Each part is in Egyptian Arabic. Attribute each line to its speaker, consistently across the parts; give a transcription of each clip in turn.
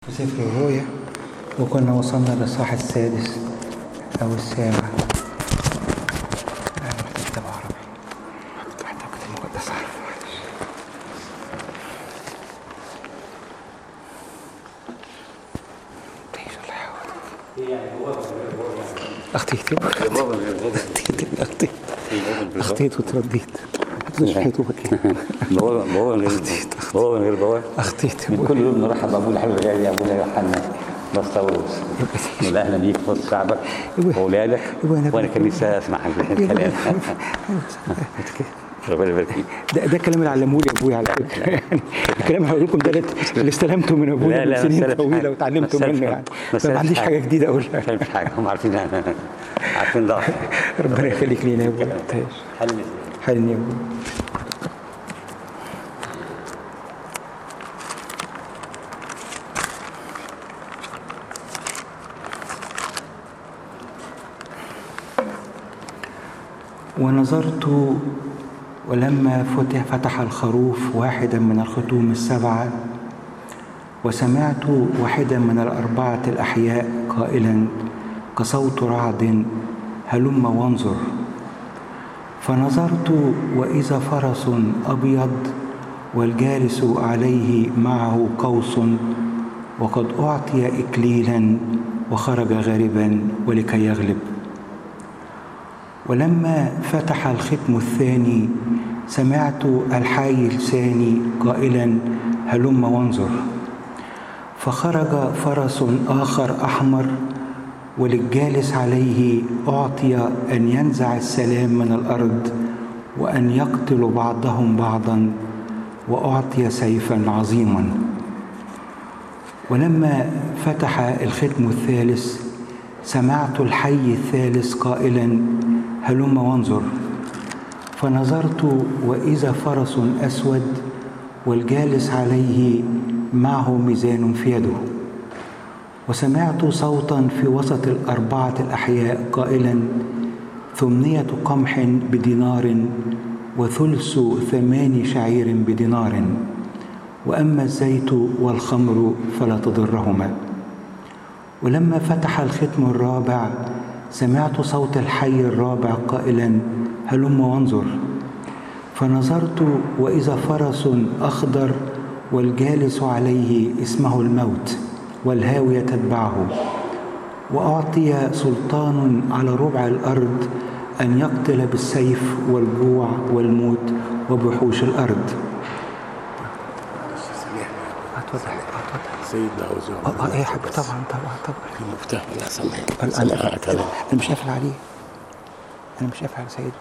Speaker 1: في سفر الرؤيا وكنا وصلنا للصح السادس أو السابع أنا محتاج كتاب عربي محتاج كتاب مقدس عربي معلش. تعيش الله يحفظك. أخطيت يبقى أخطيت أخطيت أخطيت وترديت مش حيطوبك
Speaker 2: بابا بابا من غير بابا من غير بابا
Speaker 1: أخطيت
Speaker 2: من كل يوم نرحب بابونا حلو غالي ابونا يوحنا بسطاوس نقول اهلا بيك في وسط شعبك واولادك
Speaker 1: يبقى أنا-
Speaker 2: وانا كان نفسي اسمع الكلام ربنا يبارك فيك
Speaker 1: ده ده الكلام اللي علموه لي ابويا على فكره يعني الكلام اللي هقول لكم ده اللي استلمته من ابويا
Speaker 2: لا،
Speaker 1: من
Speaker 2: لا، ما
Speaker 1: سنين
Speaker 2: استلمش
Speaker 1: طويله
Speaker 2: حاجة.
Speaker 1: وتعلمته
Speaker 2: ما
Speaker 1: منه
Speaker 2: استلمش
Speaker 1: يعني
Speaker 2: حاجة. ما
Speaker 1: فما عنديش
Speaker 2: استلمش
Speaker 1: حاجه جديده اقولها
Speaker 2: مش حاجه هم عارفين عارفين ضعف
Speaker 1: ربنا يخليك لينا يا ابويا ما تنساش.
Speaker 2: حل
Speaker 1: حلني يا ابويا ونظرت ولما فتح فتح الخروف واحدا من الختوم السبعه وسمعت واحدا من الاربعه الاحياء قائلا كصوت رعد هلم وانظر فنظرت واذا فرس ابيض والجالس عليه معه قوس وقد اعطي اكليلا وخرج غاربا ولكي يغلب ولما فتح الختم الثاني سمعت الحي الثاني قائلا هلم وانظر فخرج فرس اخر احمر وللجالس عليه اعطي ان ينزع السلام من الارض وان يقتل بعضهم بعضا واعطي سيفا عظيما ولما فتح الختم الثالث سمعت الحي الثالث قائلا هلم وانظر فنظرت واذا فرس اسود والجالس عليه معه ميزان في يده وسمعت صوتا في وسط الاربعه الاحياء قائلا ثمنيه قمح بدينار وثلث ثمان شعير بدينار واما الزيت والخمر فلا تضرهما ولما فتح الختم الرابع سمعت صوت الحي الرابع قائلا هلم وانظر فنظرت واذا فرس اخضر والجالس عليه اسمه الموت والهاويه تتبعه واعطي سلطان على ربع الارض ان يقتل بالسيف والجوع والموت وبحوش الارض اتفضل اتفضل
Speaker 3: سيدنا عاوز
Speaker 1: اه اه ايه يا حبيبي طبعا طبعا طبعا
Speaker 3: في مفتاح لا سمح
Speaker 1: انا
Speaker 3: سمعك
Speaker 1: انا
Speaker 3: انا
Speaker 1: انا مش قافل عليه انا مش قافل على سيد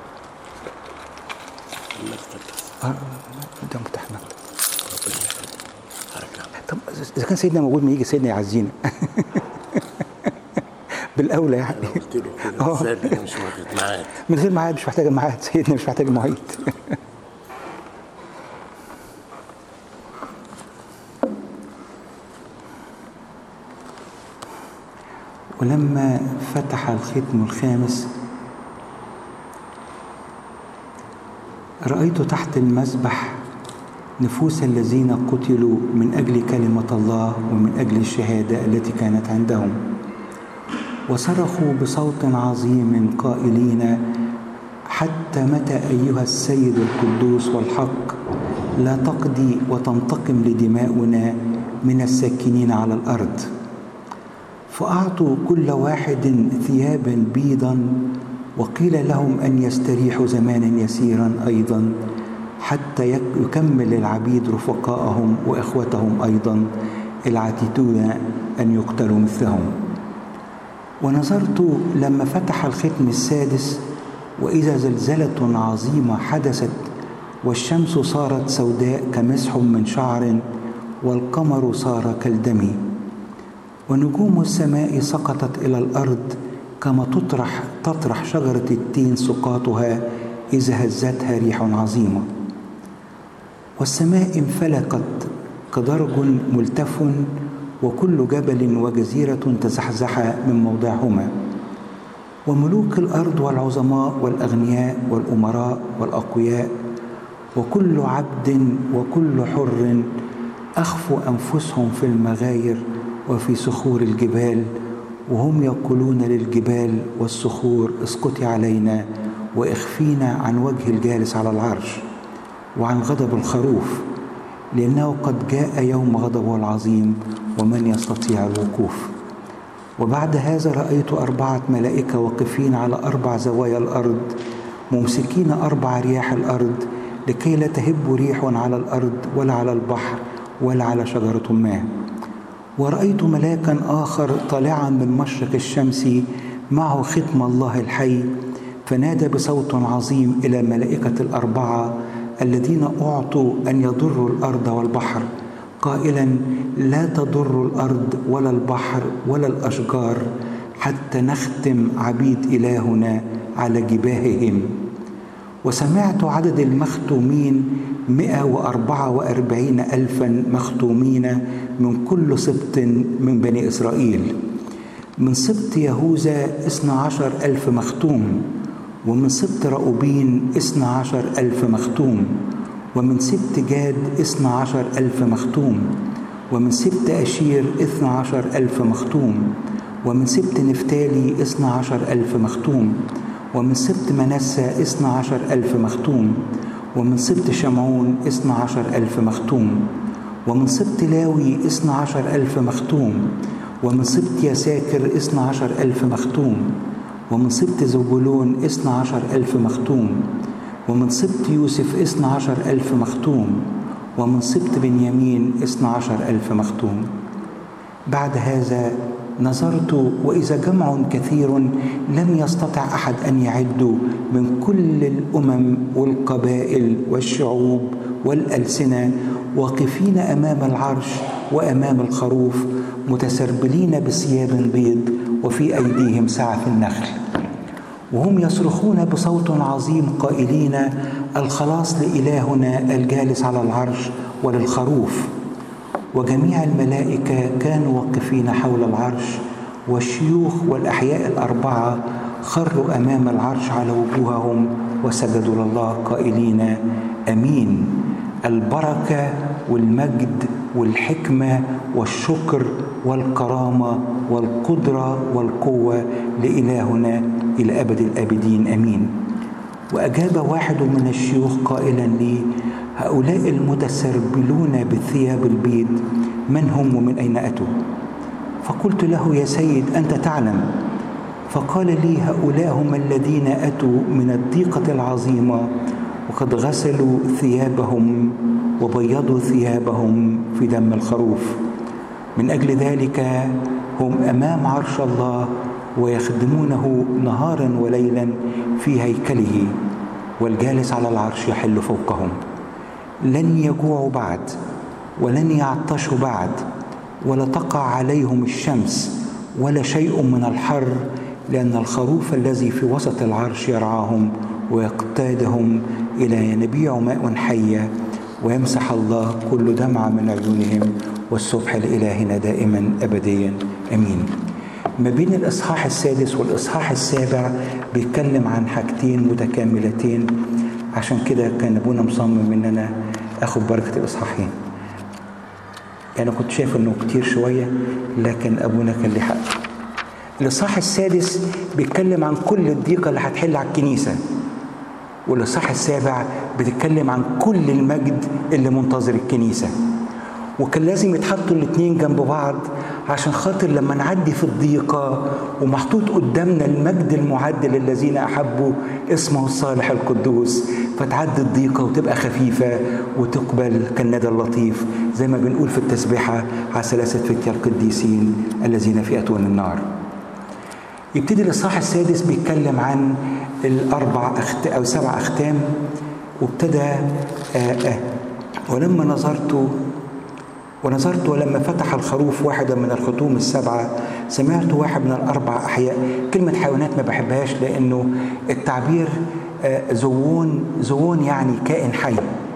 Speaker 1: اه ده مفتاح مكتب طب اذا كان سيدنا موجود ما يجي سيدنا يعزينا بالاولى يعني
Speaker 3: انا قلت له كده
Speaker 1: آه.
Speaker 3: ازاي انا مش واخد معاك
Speaker 1: من غير معاد مش محتاج معاد سيدنا مش محتاج معيد ولما فتح الختم الخامس رأيت تحت المذبح نفوس الذين قتلوا من أجل كلمة الله ومن أجل الشهادة التي كانت عندهم وصرخوا بصوت عظيم قائلين حتى متى ايها السيد القدوس والحق لا تقضي وتنتقم لدماؤنا من الساكنين على الارض فاعطوا كل واحد ثيابا بيضا وقيل لهم ان يستريحوا زمانا يسيرا ايضا حتى يك- يكمل العبيد رفقاءهم واخوتهم ايضا العاتدون ان يقتلوا مثلهم ونظرت لما فتح الختم السادس واذا زلزله عظيمه حدثت والشمس صارت سوداء كمسح من شعر والقمر صار كالدم ونجوم السماء سقطت الى الارض كما تطرح تطرح شجره التين سقاطها اذا هزتها ريح عظيمه والسماء انفلقت كدرج ملتف وكل جبل وجزيرة تزحزح من موضعهما وملوك الأرض والعظماء والأغنياء والأمراء والأقوياء وكل عبد وكل حر أخفوا أنفسهم في المغاير وفي صخور الجبال وهم يقولون للجبال والصخور اسقطي علينا واخفينا عن وجه الجالس على العرش وعن غضب الخروف لأنه قد جاء يوم غضبه العظيم ومن يستطيع الوقوف وبعد هذا رأيت أربعة ملائكة واقفين على أربع زوايا الأرض ممسكين أربع رياح الأرض لكي لا تهب ريح على الأرض ولا على البحر ولا على شجرة ما ورأيت ملاكا آخر طالعا من مشرق الشمس معه ختم الله الحي فنادى بصوت عظيم إلى ملائكة الأربعة الذين أعطوا أن يضروا الأرض والبحر قائلا لا تضر الأرض ولا البحر ولا الأشجار حتى نختم عبيد إلهنا على جباههم وسمعت عدد المختومين مئة وأربعة وأربعين ألفا مختومين من كل سبط من بني إسرائيل من سبط يهوذا اثنا عشر ألف مختوم ومن سبط رأوبين اثنا عشر ألف مختوم ومن سبط جاد اثنا عشر ألف مختوم ومن سبط أشير اثنا عشر ألف مختوم ومن سبط نفتالي اثنا عشر ألف مختوم ومن سبط منسى اثنا عشر ألف مختوم ومن سبط شمعون اثنا عشر ألف مختوم ومن سبط لاوي اثنا عشر ألف مختوم ومن سبط يساكر اثنا عشر ألف مختوم ومن سبط زبولون اثنا عشر ألف مختوم ومن سبط يوسف اثنا عشر ألف مختوم ومن سبط بنيامين اثنا عشر ألف مختوم بعد هذا نظرت وإذا جمع كثير لم يستطع أحد أن يعد من كل الأمم والقبائل والشعوب والألسنة واقفين أمام العرش وأمام الخروف متسربلين بثياب بيض وفي أيديهم سعف النخل وهم يصرخون بصوت عظيم قائلين الخلاص لإلهنا الجالس على العرش وللخروف وجميع الملائكة كانوا واقفين حول العرش والشيوخ والأحياء الأربعة خروا أمام العرش على وجوههم وسجدوا لله قائلين أمين البركة والمجد والحكمة والشكر والكرامة والقدرة والقوة لإلهنا إلى أبد الآبدين أمين وأجاب واحد من الشيوخ قائلا لي هؤلاء المتسربلون بالثياب البيض من هم ومن أين أتوا فقلت له يا سيد أنت تعلم فقال لي هؤلاء هم الذين أتوا من الضيقة العظيمة وقد غسلوا ثيابهم وبيضوا ثيابهم في دم الخروف من أجل ذلك هم أمام عرش الله ويخدمونه نهارا وليلا في هيكله والجالس على العرش يحل فوقهم لن يجوعوا بعد ولن يعطشوا بعد ولا تقع عليهم الشمس ولا شيء من الحر لأن الخروف الذي في وسط العرش يرعاهم ويقتادهم إلى ينبيع ماء حية ويمسح الله كل دمعة من عيونهم والصبح لإلهنا دائما أبديا أمين ما بين الإصحاح السادس والإصحاح السابع بيتكلم عن حاجتين متكاملتين عشان كده كان أبونا مصمم إن أنا آخد بركة الإصحاحين يعني كنت شايف إنه كتير شوية لكن أبونا كان ليه حق الإصحاح السادس بيتكلم عن كل الضيقة اللي هتحل على الكنيسة والإصحاح السابع بتتكلم عن كل المجد اللي منتظر الكنيسة وكان لازم يتحطوا الاتنين جنب بعض عشان خاطر لما نعدي في الضيقة ومحطوط قدامنا المجد المعد للذين أحبوا اسمه الصالح القدوس فتعدي الضيقة وتبقى خفيفة وتقبل كالندى اللطيف زي ما بنقول في التسبيحة على ثلاثة فتية القديسين الذين في أتون النار يبتدي الإصحاح السادس بيتكلم عن الأربع أخت أو سبع أختام وابتدى آآ آآ ولما نظرت ونظرت ولما فتح الخروف واحدا من الختوم السبعة سمعت واحد من الأربع أحياء كلمة حيوانات ما بحبهاش لأنه التعبير زوون زوون يعني كائن حي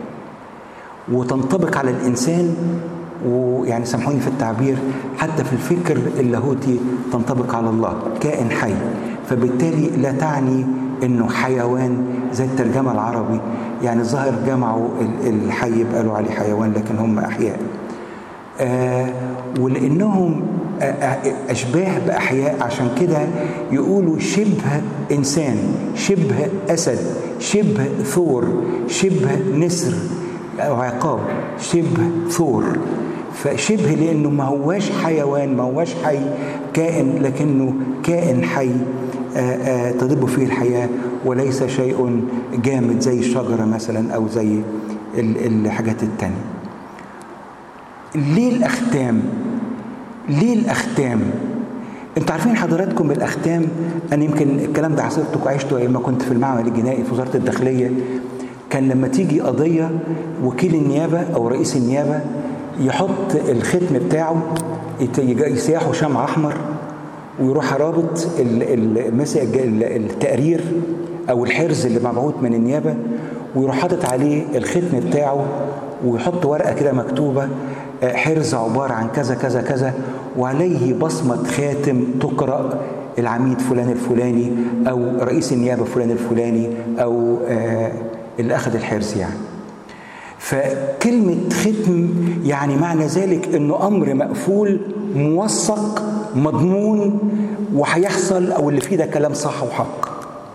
Speaker 1: وتنطبق على الإنسان ويعني سامحوني في التعبير حتى في الفكر اللاهوتي تنطبق على الله كائن حي فبالتالي لا تعني انه حيوان زي الترجمه العربي يعني الظاهر جمعوا الحي قالوا عليه حيوان لكن هم احياء آه ولانهم آه، آه، أشباه بأحياء عشان كده يقولوا شبه إنسان شبه أسد شبه ثور شبه نسر أو عقاب شبه ثور فشبه لأنه ما هواش حيوان ما هواش حي كائن لكنه كائن حي آه، آه، تدب فيه الحياة وليس شيء جامد زي الشجرة مثلا أو زي ال- الحاجات التانية ليه الأختام ليه الأختام انتوا عارفين حضراتكم الأختام أنا يمكن الكلام ده عصرتكم عشته أيام ما كنت في المعمل الجنائي في وزارة الداخلية كان لما تيجي قضية وكيل النيابة أو رئيس النيابة يحط الختم بتاعه يت- يج- يسيحه شمع أحمر ويروح رابط ال- ال- مثلا الج- ال- التقرير او الحرز اللي مبعوث من النيابه ويروح حاطط عليه الختم بتاعه ويحط ورقه كده مكتوبه آه، حرز عباره عن كذا كذا كذا وعليه بصمه خاتم تقرا العميد فلان الفلاني او رئيس النيابه فلان الفلاني او آه، اللي اخذ الحرز يعني فكلمة ختم يعني معنى ذلك انه امر مقفول موثق مضمون وهيحصل او اللي فيه ده كلام صح وحق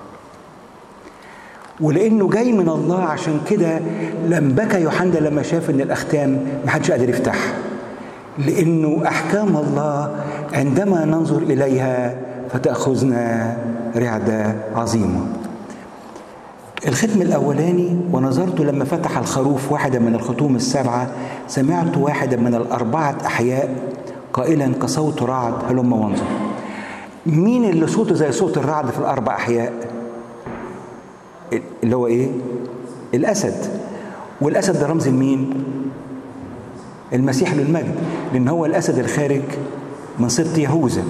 Speaker 1: ولانه جاي من الله عشان كده لم بكى يوحنا لما شاف ان الاختام ما حدش قادر يفتحها لانه احكام الله عندما ننظر اليها فتاخذنا رعده عظيمه الختم الأولاني ونظرت لما فتح الخروف واحدة من الختوم السبعة سمعت واحدة من الأربعة أحياء قائلا كصوت رعد هلم وانظر مين اللي صوته زي صوت الرعد في الأربع أحياء اللي هو إيه الأسد والأسد ده رمز لمين المسيح للمجد لأن هو الأسد الخارج من سبط يهوذا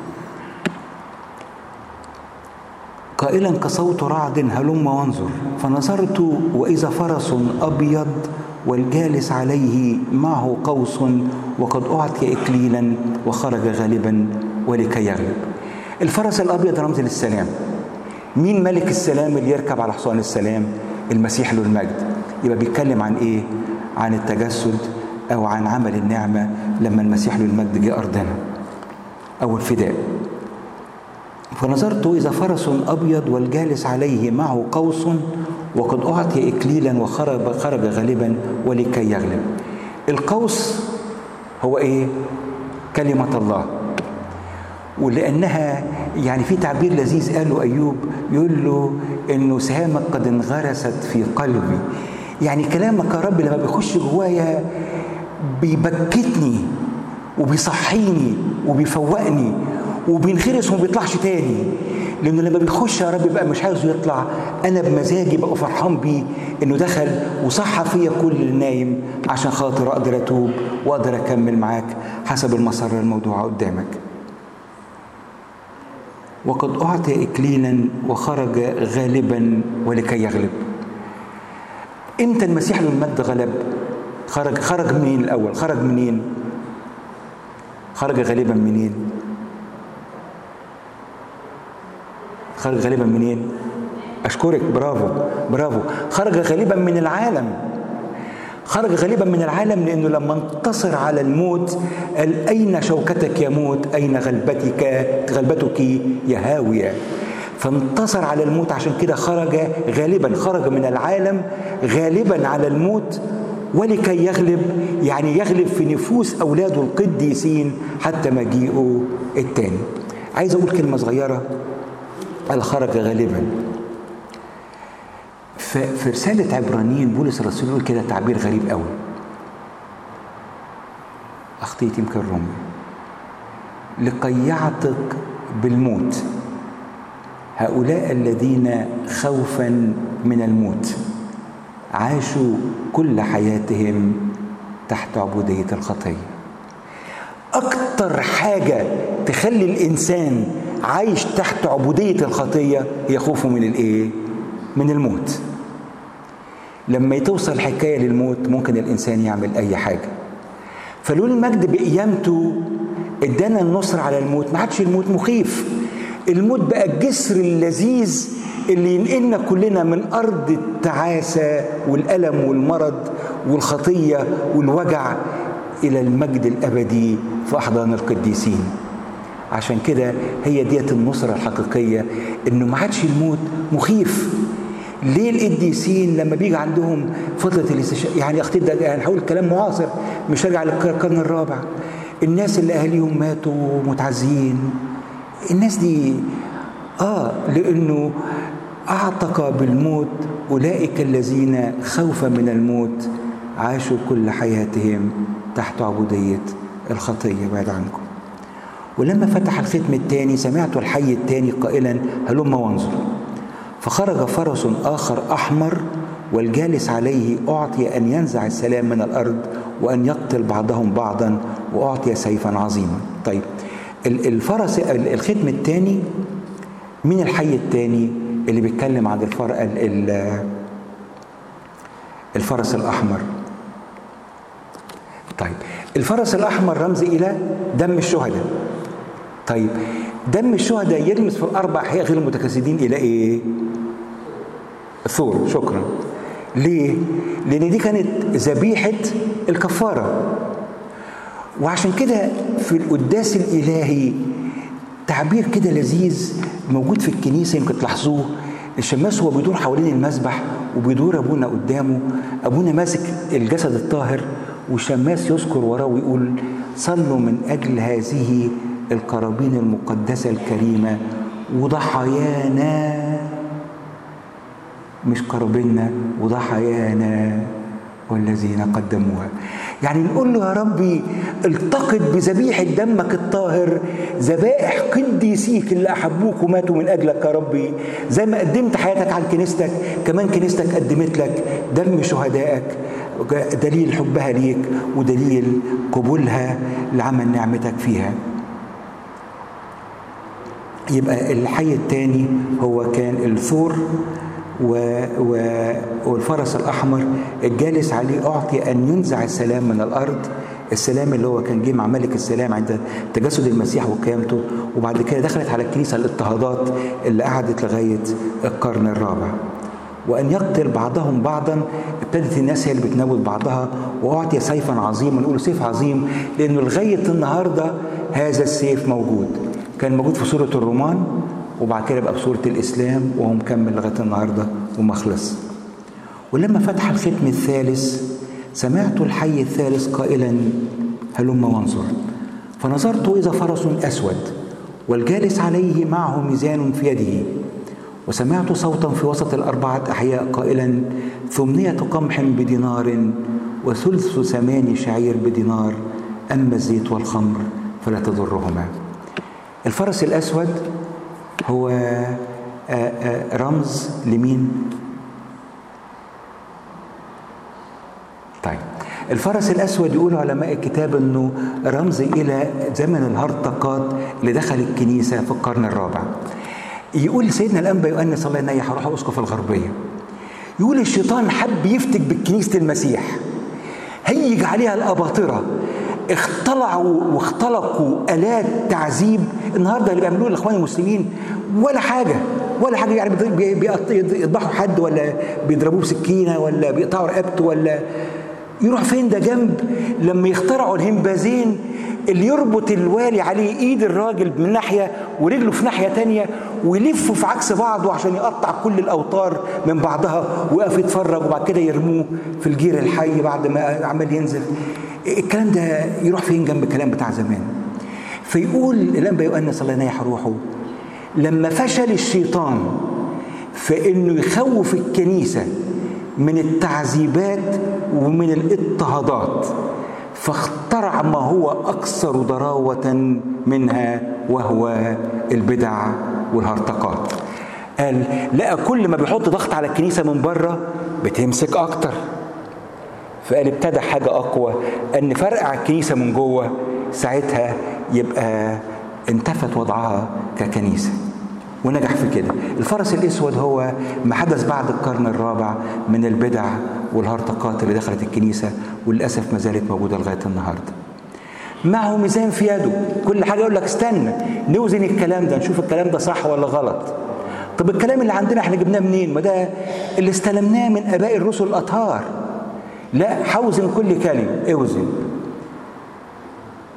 Speaker 1: قائلا كصوت رعد هلم وانظر فنظرت واذا فرس ابيض والجالس عليه معه قوس وقد اعطي اكليلا وخرج غالبا ولكي يغلب الفرس الابيض رمز للسلام مين ملك السلام اللي يركب على حصان السلام المسيح له المجد يبقى بيتكلم عن ايه عن التجسد او عن عمل النعمه لما المسيح له المجد جه ارضنا او الفداء فنظرت إذا فرس أبيض والجالس عليه معه قوس وقد أعطي إكليلا وخرج خرج غالبا ولكي يغلب القوس هو إيه؟ كلمة الله ولأنها يعني في تعبير لذيذ قاله أيوب يقول له إنه سهامك قد انغرست في قلبي يعني كلامك يا رب لما بيخش جوايا بيبكتني وبيصحيني وبيفوقني وبينخرس وما بيطلعش تاني لانه لما بيخش يا رب بقى مش عايزه يطلع انا بمزاجي بقى فرحان بيه انه دخل وصح فيا كل النايم عشان خاطر اقدر اتوب واقدر اكمل معاك حسب المسار الموضوع قدامك وقد اعطي اكليلا وخرج غالبا ولكي يغلب امتى المسيح له المجد غلب خرج خرج منين الاول خرج منين خرج غالبا منين خرج غالبا منين اشكرك برافو برافو خرج غالبا من العالم خرج غالبا من العالم لانه لما انتصر على الموت قال اين شوكتك يا موت اين غلبتك غلبتك يا هاويه فانتصر على الموت عشان كده خرج غالبا خرج من العالم غالبا على الموت ولكي يغلب يعني يغلب في نفوس اولاده القديسين حتى مجيئه التاني عايز اقول كلمه صغيره قال خرج غالبا في رسالة عبرانيين بولس الرسول يقول كده تعبير غريب قوي أخطيت يمكن رومي لكي يعتق بالموت هؤلاء الذين خوفا من الموت عاشوا كل حياتهم تحت عبودية الخطية أكتر حاجة تخلي الإنسان عايش تحت عبودية الخطية هي خوفه من الإيه؟ من الموت لما توصل حكاية للموت ممكن الإنسان يعمل أي حاجة فلول المجد بقيامته ادانا النصر على الموت ما عادش الموت مخيف الموت بقى الجسر اللذيذ اللي ينقلنا كلنا من أرض التعاسة والألم والمرض والخطية والوجع الى المجد الابدي في احضان القديسين عشان كده هي ديت النصرة الحقيقية انه ما عادش الموت مخيف ليه القديسين لما بيجي عندهم فترة الاستشهاد يعني اختي ده يعني هقول كلام معاصر مش راجع للقرن الرابع الناس اللي اهاليهم ماتوا متعزيين الناس دي اه لانه اعتق بالموت اولئك الذين خوفا من الموت عاشوا كل حياتهم تحت عبودية الخطية بعد عنكم ولما فتح الختم الثاني سمعت الحي الثاني قائلا هلم وانظر فخرج فرس آخر أحمر والجالس عليه أعطي أن ينزع السلام من الأرض وأن يقتل بعضهم بعضا وأعطي سيفا عظيما طيب الفرس الختم الثاني مين الحي الثاني اللي بيتكلم عن الفر... الفرس الأحمر طيب الفرس الأحمر رمز إلى دم الشهداء طيب دم الشهداء يلمس في الأربع أحياء غير المتجسدين إلى إيه؟ ثور شكرا ليه؟ لأن دي كانت ذبيحة الكفارة وعشان كده في القداس الإلهي تعبير كده لذيذ موجود في الكنيسة يمكن تلاحظوه الشماس هو بيدور حوالين المسبح وبيدور أبونا قدامه أبونا ماسك الجسد الطاهر والشماس يذكر وراه ويقول صلوا من أجل هذه القرابين المقدسة الكريمة وضحايانا مش قرابينا وضحايانا والذين قدموها يعني نقول له يا ربي التقط بذبيحة دمك الطاهر ذبائح قديسيك اللي أحبوك وماتوا من أجلك يا ربي زي ما قدمت حياتك عن كنيستك كمان كنيستك قدمت لك دم شهدائك دليل حبها ليك ودليل قبولها لعمل نعمتك فيها يبقى الحي الثاني هو كان الثور و... و... والفرس الأحمر الجالس عليه أعطي أن ينزع السلام من الأرض السلام اللي هو كان جه مع ملك السلام عند تجسد المسيح وقيامته وبعد كده دخلت على الكنيسة الاضطهادات اللي قعدت لغاية القرن الرابع وأن يقتل بعضهم بعضا ابتدت الناس هي اللي بتناول بعضها وأعطي سيفا عظيما نقول سيف عظيم لأنه لغاية النهاردة هذا السيف موجود كان موجود في سورة الرومان وبعد كده بقى بصورة الإسلام وهو مكمل لغاية النهاردة وما خلص ولما فتح الختم الثالث سمعت الحي الثالث قائلا هلم وانظر فنظرت إذا فرس أسود والجالس عليه معه ميزان في يده وسمعت صوتا في وسط الأربعة أحياء قائلا ثمنية قمح بدينار وثلث ثمان شعير بدينار أما الزيت والخمر فلا تضرهما الفرس الأسود هو رمز لمين؟ طيب الفرس الأسود يقول علماء الكتاب أنه رمز إلى زمن الهرطقات اللي دخل الكنيسة في القرن الرابع يقول سيدنا الأنبا يؤنس الله ينيح روح أسقف الغربية يقول الشيطان حب يفتك بكنيسة المسيح هيج عليها الأباطرة اختلعوا واختلقوا آلات تعذيب النهارده اللي بيعملوه الإخوان المسلمين ولا حاجة ولا حاجة يعني بيذبحوا حد ولا بيضربوه بسكينة ولا بيقطعوا رقبته ولا يروح فين ده جنب لما يخترعوا الهمبازين اللي يربط الوالي عليه ايد الراجل من ناحيه ورجله في ناحيه تانية ويلفوا في عكس بعضه عشان يقطع كل الاوتار من بعضها ويقف يتفرج وبعد كده يرموه في الجير الحي بعد ما عمال ينزل الكلام ده يروح فين جنب الكلام بتاع زمان فيقول الانبا يؤنس الله ينيح روحه لما فشل الشيطان في انه يخوف الكنيسه من التعذيبات ومن الاضطهادات فاخترع ما هو اكثر ضراوه منها وهو البدع والهرطقات قال لقى كل ما بيحط ضغط على الكنيسه من بره بتمسك اكتر فقال ابتدى حاجه اقوى ان فرقع الكنيسه من جوه ساعتها يبقى انتفت وضعها ككنيسه ونجح في كده الفرس الاسود هو ما حدث بعد القرن الرابع من البدع والهرطقات اللي دخلت الكنيسه وللاسف ما زالت موجوده لغايه النهارده معه ميزان في يده كل حاجه يقول لك استنى نوزن الكلام ده نشوف الكلام ده صح ولا غلط طب الكلام اللي عندنا احنا جبناه منين ما ده اللي استلمناه من اباء الرسل الاطهار لا حوزن كل كلمه اوزن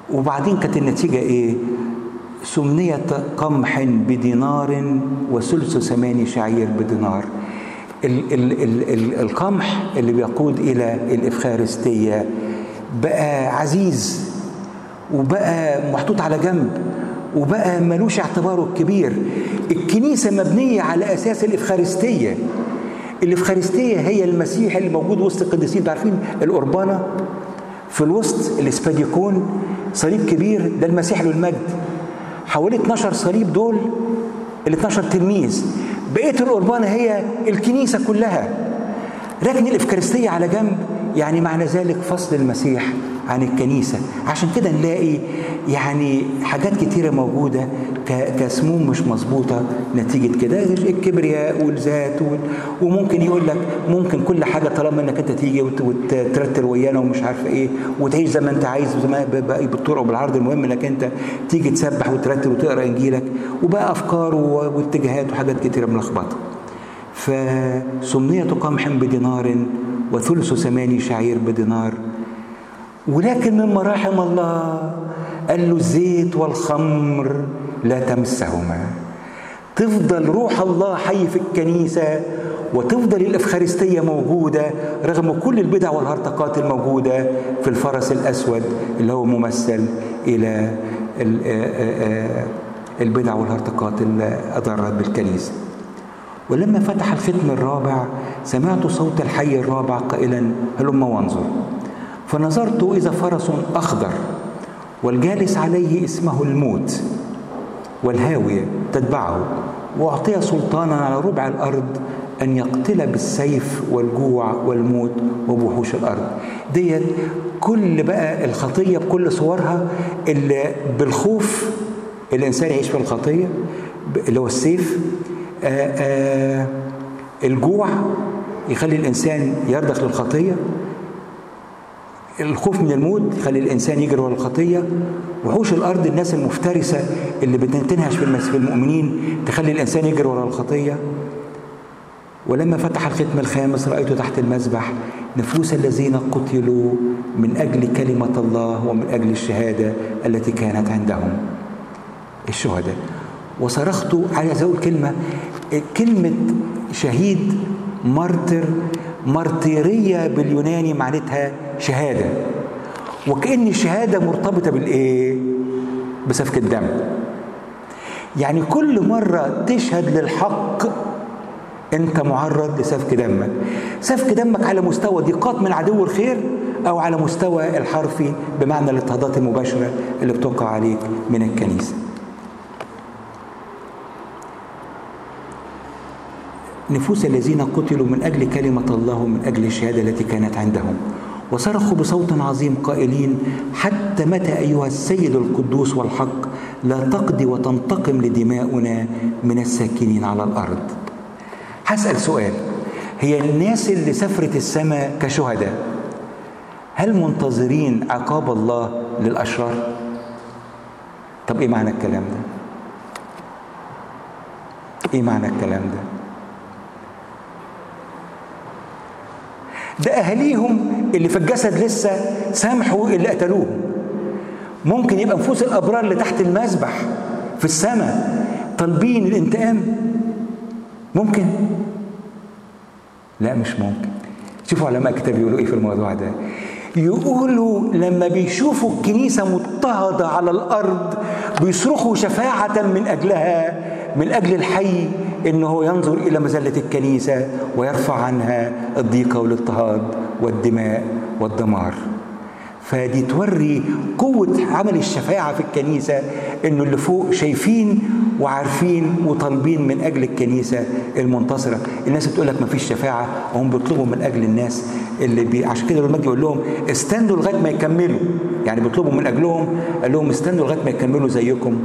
Speaker 1: وبعدين كانت النتيجة إيه؟ سمنية قمح بدينار وثلث ثماني شعير بدينار ال ال ال ال القمح اللي بيقود إلى الإفخارستية بقى عزيز وبقى محطوط على جنب وبقى ملوش اعتباره الكبير الكنيسة مبنية على أساس الإفخارستية الإفخارستية هي المسيح اللي موجود وسط القديسين عارفين القربانة في الوسط الاسباديكون صليب كبير ده المسيح له المجد حوالي 12 صليب دول ال 12 تلميذ بقيه القربانه هي الكنيسه كلها لكن الافكارستيه على جنب يعني معنى ذلك فصل المسيح عن الكنيسة عشان كده نلاقي يعني حاجات كتيرة موجودة كسموم مش مظبوطة نتيجة كده الكبرياء والذات وممكن يقول لك ممكن كل حاجة طالما انك انت تيجي وترتل ويانا ومش عارف ايه وتعيش زي ما انت عايز زي ما بالطرق وبالعرض المهم انك انت تيجي تسبح وترتل وتقرا انجيلك وبقى افكار واتجاهات وحاجات كتيرة ملخبطة فسمية قمح بدينار وثلث ثماني شعير بدينار ولكن من مراحم الله قال له الزيت والخمر لا تمسهما تفضل روح الله حي في الكنيسة وتفضل الإفخارستية موجودة رغم كل البدع والهرطقات الموجودة في الفرس الأسود اللي هو ممثل إلى البدع والهرطقات اللي أضرت بالكنيسة ولما فتح الختم الرابع سمعت صوت الحي الرابع قائلا هلم وانظر فنظرت إذا فرس أخضر والجالس عليه اسمه الموت والهاوية تتبعه وأعطي سلطانا على ربع الأرض أن يقتل بالسيف والجوع والموت وبوحوش الأرض ديت كل بقى الخطية بكل صورها اللي بالخوف الإنسان يعيش في الخطية اللي هو السيف آآ آآ الجوع يخلي الإنسان يرضخ للخطية الخوف من الموت يخلي الانسان يجري ورا الخطيه وحوش الارض الناس المفترسه اللي بتنهش في المؤمنين تخلي الانسان يجري ورا الخطيه ولما فتح الختم الخامس رايت تحت المذبح نفوس الذين قتلوا من اجل كلمه الله ومن اجل الشهاده التي كانت عندهم الشهداء وصرخت عايز اقول كلمه كلمه شهيد مارتر مارتيريه باليوناني معناتها شهادة وكأن الشهادة مرتبطة بالإيه؟ بسفك الدم يعني كل مرة تشهد للحق أنت معرض لسفك دمك سفك دمك على مستوى ضيقات من عدو الخير أو على مستوى الحرفي بمعنى الاضطهادات المباشرة اللي بتقع عليك من الكنيسة نفوس الذين قتلوا من أجل كلمة الله ومن أجل الشهادة التي كانت عندهم وصرخوا بصوت عظيم قائلين حتى متى ايها السيد القدوس والحق لا تقضي وتنتقم لدماؤنا من الساكنين على الارض هسال سؤال هي الناس اللي سافرت السماء كشهداء هل منتظرين عقاب الله للاشرار طب ايه معنى الكلام ده ايه معنى الكلام ده ده اهاليهم اللي في الجسد لسه سامحوا اللي قتلوهم ممكن يبقى نفوس الابرار اللي تحت المذبح في السماء طالبين الانتقام ممكن لا مش ممكن شوفوا علماء الكتاب يقولوا ايه في الموضوع ده يقولوا لما بيشوفوا الكنيسه مضطهده على الارض بيصرخوا شفاعه من اجلها من اجل الحي انه ينظر الى مذله الكنيسه ويرفع عنها الضيقه والاضطهاد والدماء والدمار فدي توري قوة عمل الشفاعة في الكنيسة إنه اللي فوق شايفين وعارفين وطالبين من أجل الكنيسة المنتصرة، الناس بتقول لك مفيش شفاعة وهم بيطلبوا من أجل الناس اللي بي... عشان كده المجد يقول لهم استنوا لغاية ما يكملوا، يعني بيطلبوا من أجلهم قال لهم استنوا لغاية ما يكملوا زيكم.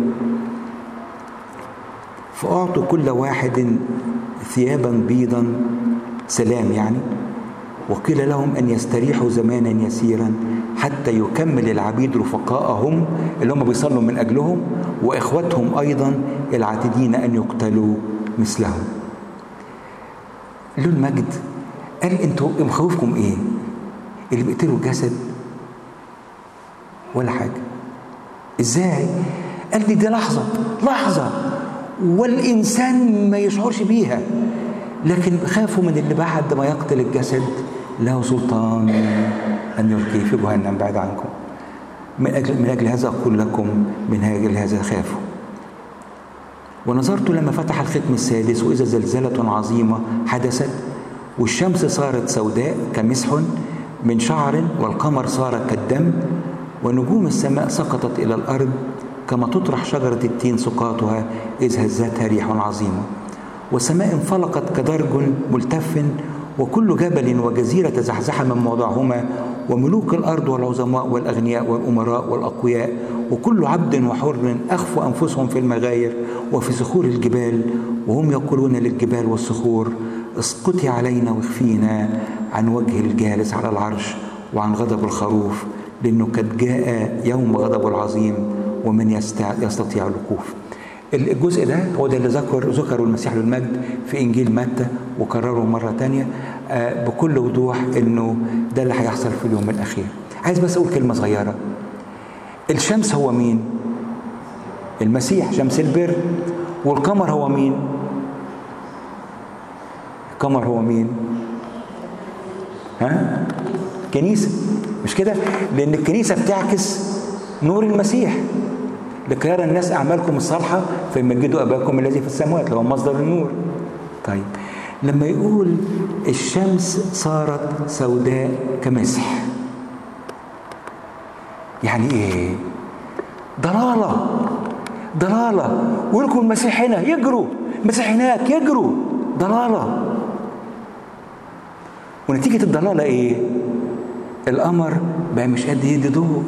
Speaker 1: فأعطوا كل واحد ثيابا بيضا سلام يعني وقيل لهم ان يستريحوا زمانا يسيرا حتى يكمل العبيد رفقاءهم اللي هم بيصلوا من اجلهم واخوتهم ايضا العاتدين ان يقتلوا مثلهم. له المجد قال انتوا مخوفكم ايه؟ اللي بيقتلوا الجسد ولا حاجه ازاي قال لي دي لحظه لحظه والانسان ما يشعرش بيها لكن خافوا من اللي بعد ما يقتل الجسد له سلطان ان يلقيه في جهنم بعد عنكم من اجل من اجل هذا اقول لكم من اجل هذا خافوا ونظرت لما فتح الختم السادس واذا زلزله عظيمه حدثت والشمس صارت سوداء كمسح من شعر والقمر صار كالدم ونجوم السماء سقطت الى الارض كما تطرح شجره التين سقاطها اذ هزتها ريح عظيمه والسماء انفلقت كدرج ملتف وكل جبل وجزيره تزحزح من موضعهما وملوك الارض والعظماء والاغنياء والامراء والاقوياء وكل عبد وحر اخفوا انفسهم في المغاير وفي صخور الجبال وهم يقولون للجبال والصخور اسقطي علينا واخفينا عن وجه الجالس على العرش وعن غضب الخروف لانه قد جاء يوم غضب العظيم ومن يستطيع الوقوف الجزء ده هو ده اللي ذكر ذكره المسيح للمجد في انجيل متى وكرره مره تانية بكل وضوح انه ده اللي هيحصل في اليوم الاخير عايز بس اقول كلمه صغيره الشمس هو مين المسيح شمس البر والقمر هو مين القمر هو مين ها كنيسه مش كده لان الكنيسه بتعكس نور المسيح لكي يرى الناس اعمالكم الصالحه فيمجدوا اباكم الذي في السماوات اللي هو مصدر النور طيب لما يقول الشمس صارت سوداء كمسح يعني ايه ضلاله ضلاله ويلكم المسيح هنا يجروا المسيح هناك يجروا ضلاله ونتيجه الضلاله ايه القمر بقى مش قد يدي ضوء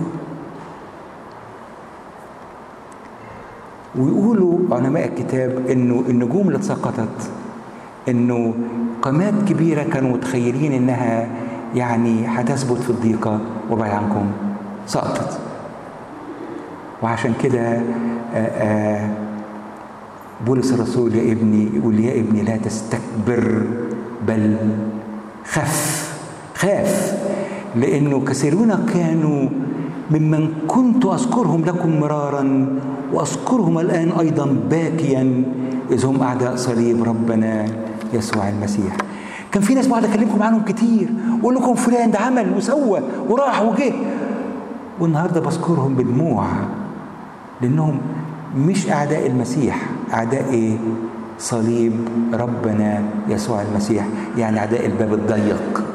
Speaker 1: ويقولوا علماء الكتاب انه النجوم اللي اتسقطت انه قامات كبيره كانوا متخيلين انها يعني هتثبت في الضيقه وبعد عنكم سقطت وعشان كده بولس الرسول يا ابني يقول يا ابني لا تستكبر بل خف خاف لانه كثيرون كانوا ممن كنت اذكرهم لكم مرارا واذكرهم الان ايضا باكيا اذ هم اعداء صليب ربنا يسوع المسيح كان في ناس بقعد اكلمكم عنهم كتير واقول لكم فلان ده عمل وسوى وراح وجه والنهارده بذكرهم بدموع لانهم مش اعداء المسيح اعداء ايه صليب ربنا يسوع المسيح يعني اعداء الباب الضيق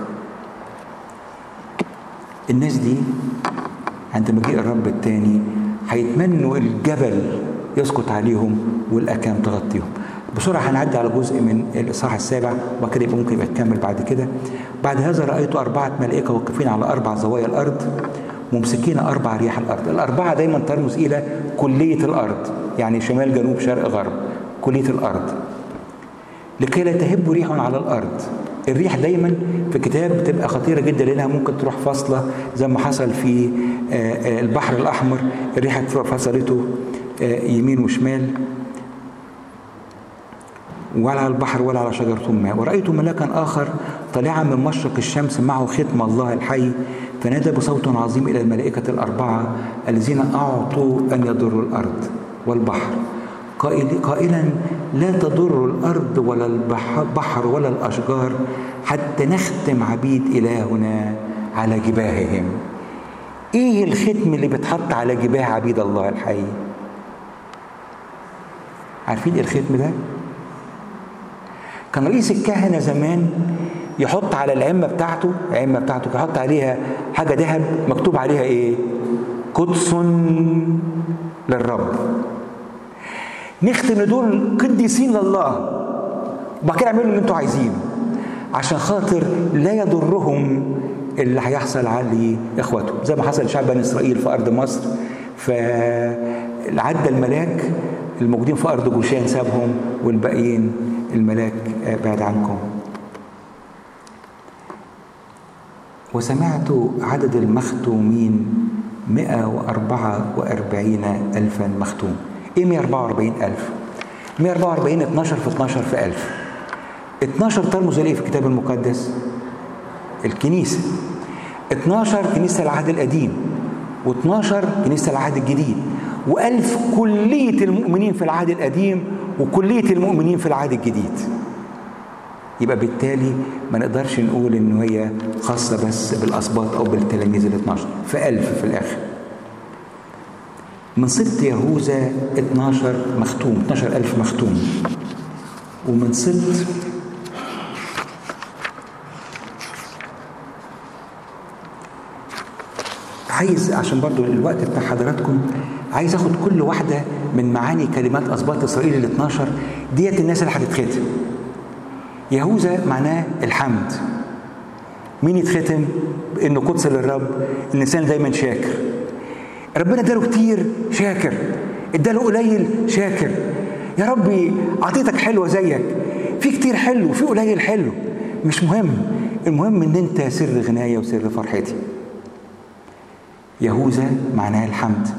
Speaker 1: الناس دي عند مجيء الرب الثاني هيتمنوا الجبل يسقط عليهم والاكام تغطيهم بسرعه هنعدي على جزء من الاصحاح السابع وبعد كده ممكن يبقى تكمل بعد كده بعد هذا رايت اربعه ملائكه واقفين على اربع زوايا الارض ممسكين اربع رياح الارض الاربعه دايما ترمز الى كليه الارض يعني شمال جنوب شرق غرب كليه الارض لكي لا تهب ريح على الارض الريح دايما في الكتاب بتبقى خطيره جدا لانها ممكن تروح فاصله زي ما حصل في البحر الاحمر الريح فصلته يمين وشمال ولا على البحر ولا على شجرة ماء ورأيت ملاكا آخر طالعا من مشرق الشمس معه ختم الله الحي فنادى بصوت عظيم إلى الملائكة الأربعة الذين أعطوا أن يضروا الأرض والبحر قائل قائلا لا تضر الأرض ولا البحر ولا الأشجار حتى نختم عبيد إلهنا على جباههم إيه الختم اللي بتحط على جباه عبيد الله الحي عارفين إيه الختم ده كان رئيس الكهنة زمان يحط على العمة بتاعته العمة بتاعته يحط عليها حاجة ذهب مكتوب عليها ايه قدس للرب نختم دول قديسين لله وبعد كده اعملوا اللي انتوا عايزينه عشان خاطر لا يضرهم اللي هيحصل عليه اخواتهم زي ما حصل لشعب بني اسرائيل في ارض مصر فعدى الملاك الموجودين في ارض جوشان سابهم والباقيين الملاك بعد عنكم وسمعت عدد المختومين 144 ألفا مختوم إيه 144 ألف 144 12 في 12 في ألف 12 ترمز لإيه في الكتاب المقدس الكنيسة 12 كنيسة العهد القديم و12 كنيسة العهد الجديد وألف كلية المؤمنين في العهد القديم وكلية المؤمنين في العهد الجديد يبقى بالتالي ما نقدرش نقول إن هي خاصة بس بالأسباط أو بالتلاميذ ال 12 فألف في الآخر من سبط يهوذا 12 مختوم 12 ألف مختوم ومن سبط عايز عشان برضو الوقت بتاع حضراتكم عايز اخد كل واحده من معاني كلمات اسباط اسرائيل ال 12 ديت الناس اللي هتتختم يهوذا معناه الحمد مين يتختم انه قدس للرب الانسان دايما شاكر ربنا اداله كتير شاكر اداله قليل شاكر يا ربي عطيتك حلوه زيك في كتير حلو في قليل حلو مش مهم المهم ان انت سر غناية وسر فرحتي يهوذا معناها الحمد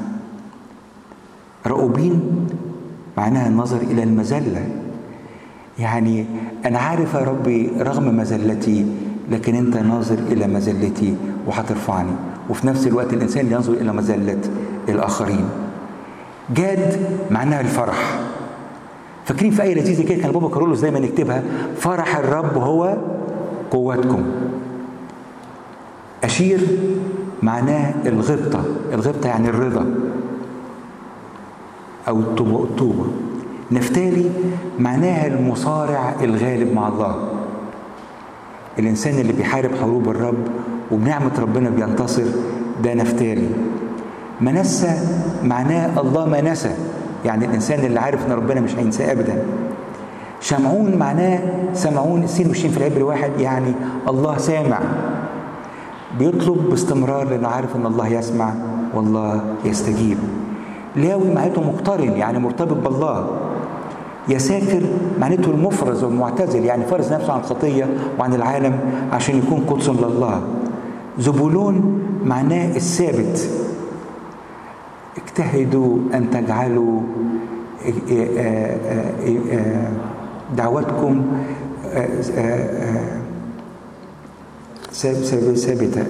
Speaker 1: رؤوبين معناها النظر الى المذله يعني انا عارف يا ربي رغم مذلتي لكن انت ناظر الى مذلتي وهترفعني وفي نفس الوقت الانسان ينظر الى مذله الاخرين جاد معناها الفرح فاكرين في ايه لذيذه كده كان بابا كارولوس دايما يكتبها فرح الرب هو قوتكم اشير معناه الغبطه الغبطه يعني الرضا او الطوبه الطوبه نفتالي معناها المصارع الغالب مع الله الانسان اللي بيحارب حروب الرب وبنعمه ربنا بينتصر ده نفتالي منسى معناه الله ما نسى يعني الانسان اللي عارف ان ربنا مش هينساه ابدا شمعون معناه سمعون السين والشين في العبر واحد يعني الله سامع بيطلب باستمرار لانه عارف ان الله يسمع والله يستجيب لاوي معناته مقترن يعني مرتبط بالله يساكر معناته المفرز والمعتزل يعني فرز نفسه عن الخطيه وعن العالم عشان يكون قدس لله زبولون معناه الثابت اجتهدوا ان تجعلوا دعوتكم ثابته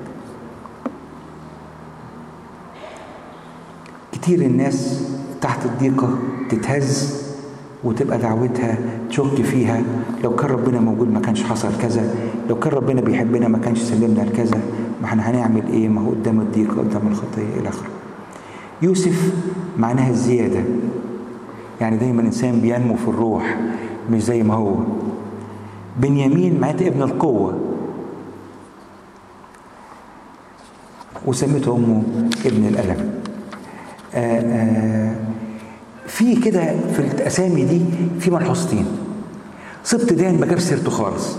Speaker 1: كتير الناس تحت الضيقه تتهز وتبقى دعوتها تشك فيها لو كان ربنا موجود ما كانش حصل كذا لو كان ربنا بيحبنا ما كانش سلمنا لكذا ما احنا هنعمل ايه ما هو قدام الضيقه قدام الخطيه الى اخره يوسف معناها الزياده يعني دايما انسان بينمو في الروح مش زي ما هو بنيامين معناته ابن القوه وسميته امه ابن الالم آآ آآ في كده في الاسامي دي في ملحوظتين سبط دان ما جابش سيرته خالص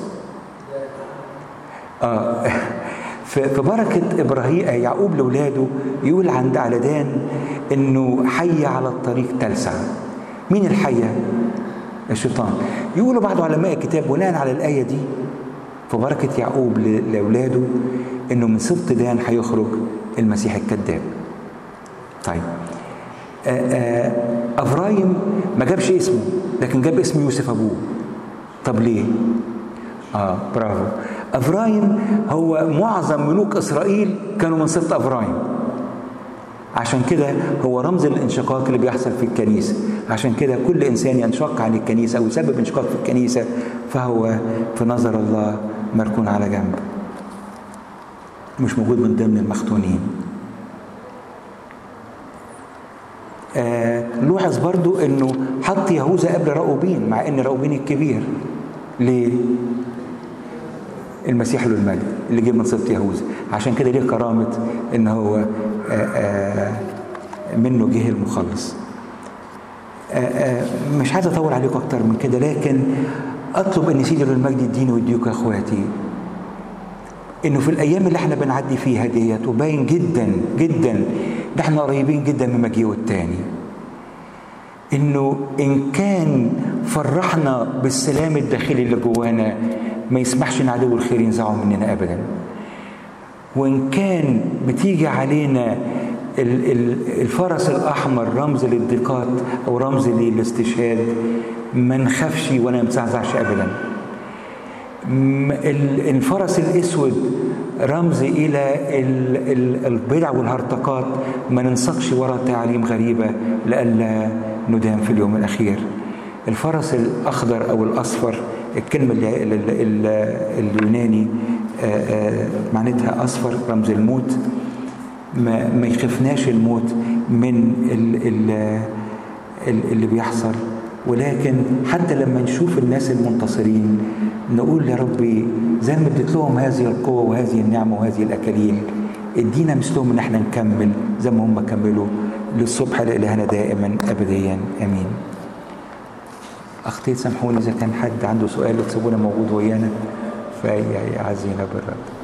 Speaker 1: اه في بركة إبراهيم يعقوب لأولاده يقول عند على دان إنه حي على الطريق تلسع مين الحية؟ الشيطان يقولوا بعض علماء الكتاب بناء على الآية دي في بركة يعقوب لأولاده إنه من سبط دان هيخرج المسيح الكذاب طيب افرايم ما جابش اسمه لكن جاب اسم يوسف ابوه طب ليه اه برافو افرايم هو معظم ملوك اسرائيل كانوا من سبط افرايم عشان كده هو رمز الانشقاق اللي بيحصل في الكنيسه عشان كده كل انسان ينشق عن الكنيسه او يسبب انشقاق في الكنيسه فهو في نظر الله مركون على جنب مش موجود من ضمن المختونين آه لوحظ برضو انه حط يهوذا قبل راؤوبين مع ان راؤوبين الكبير ليه المسيح له المجد اللي جه من سبط يهوذا عشان كده ليه كرامه ان هو آآ آآ منه جه المخلص آآ مش عايز اطول عليكم اكتر من كده لكن اطلب ان سيدي له المجد يديني ويديكم يا اخواتي انه في الايام اللي احنا بنعدي فيها ديت وباين جدا جدا ان احنا قريبين جدا من مجيئه التاني انه ان كان فرحنا بالسلام الداخلي اللي جوانا ما يسمحش ان عدو الخير ينزعه مننا ابدا وان كان بتيجي علينا الفرس الاحمر رمز للضيقات او رمز للاستشهاد ما نخافش ولا نمزعزعش ابدا م- ال- الفرس الاسود رمز الى ال- ال- البدع والهرطقات ما ننسقش وراء تعاليم غريبه لئلا ندام في اليوم الاخير الفرس الاخضر او الاصفر الكلمه اللي ال- ال- ال- اليوناني آه، آه، معناتها اصفر رمز الموت ما, ما يخفناش الموت من ال ال ال اللي بيحصل ولكن حتى لما نشوف الناس المنتصرين نقول يا ربي زي ما اديت لهم هذه القوة وهذه النعمة وهذه الأكاليل ادينا مثلهم ان احنا نكمل زي ما هم كملوا للصبح لإلهنا دائما أبديا أمين أخطيت سامحوني إذا كان حد عنده سؤال تسيبونا موجود ويانا فيعزينا بالرب